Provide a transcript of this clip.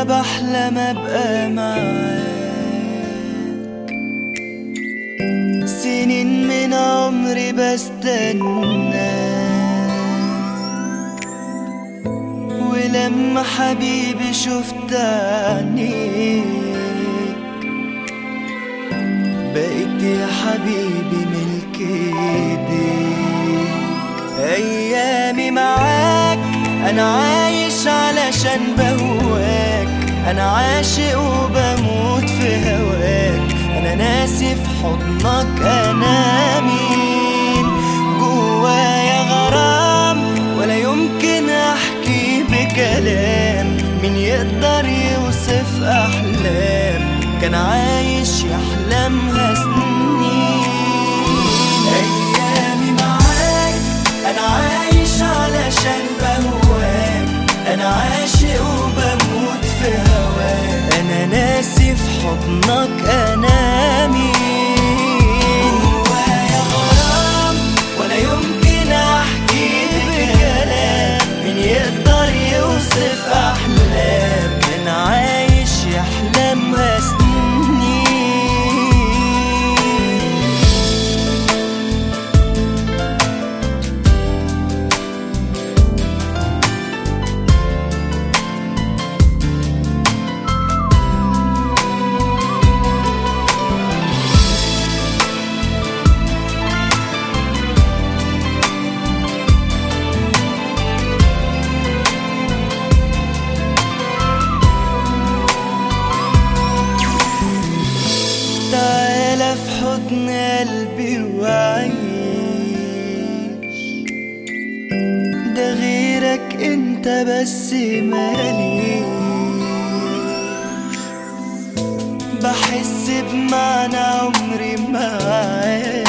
بحلم ابقى معاك سنين من عمري بستنى ولما حبيبي شفت عينيك بقيت يا حبيبي ملك ايديك ايامي معاك انا عايش علشان بهواك انا عاشق وبموت في هواك انا ناسي في حضنك انا مين جوايا غرام ولا يمكن احكي بكلام مين يقدر يوصف احلام كان عايش يحلمها سنين ايامي معاك انا عايش علشان بهواك انا عاشق وبموت في هواك انا ناسي في حضنك انا مين جوايا غرام ولا يمكن احكي بكلام مين يقدر يوصف احلام كان عايش يحلمها سنين تعالى في حضن قلبي وعيش ده غيرك انت بس ماليش بحس بمعنى عمري معاك